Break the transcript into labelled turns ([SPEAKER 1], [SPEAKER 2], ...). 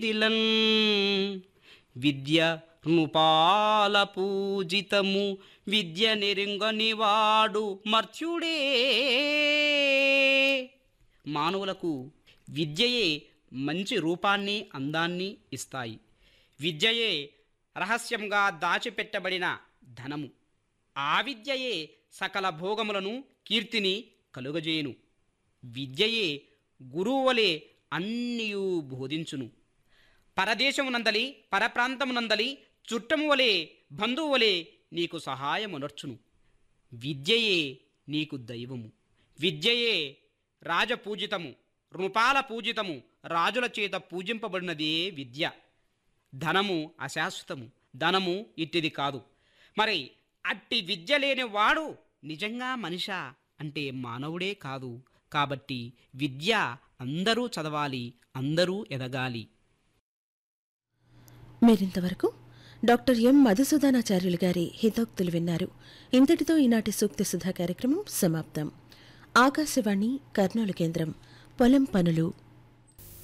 [SPEAKER 1] దిలన్ విద్య నృపాల పూజితము విద్య నెరుంగనివాడు మర్త్యుడే మానవులకు విద్యయే మంచి రూపాన్ని అందాన్ని ఇస్తాయి విద్యయే రహస్యంగా దాచిపెట్టబడిన ధనము ఆ విద్యయే సకల భోగములను కీర్తిని కలుగజేయును విద్యయే గురువువలే అన్నియూ బోధించును పరదేశమునందలి పరప్రాంతమునందలి చుట్టము వలె బంధువు వలె నీకు సహాయమునర్చును విద్యయే నీకు దైవము విద్యయే రాజపూజితము నృపాల పూజితము రాజుల చేత పూజింపబడినదే విద్య ధనము అశాశ్వతము ధనము ఇట్టిది కాదు మరి అట్టి విద్య లేని వాడు నిజంగా మనిషా అంటే మానవుడే కాదు కాబట్టి విద్య అందరూ చదవాలి అందరూ ఎదగాలి
[SPEAKER 2] మీరింతవరకు డాక్టర్ ఎం మధుసూదనాచార్యులు గారి హితోక్తులు విన్నారు ఇంతటితో ఈనాటి సూక్తి సుధా కార్యక్రమం సమాప్తం ఆకాశవాణి కర్నూలు కేంద్రం పొలం పనులు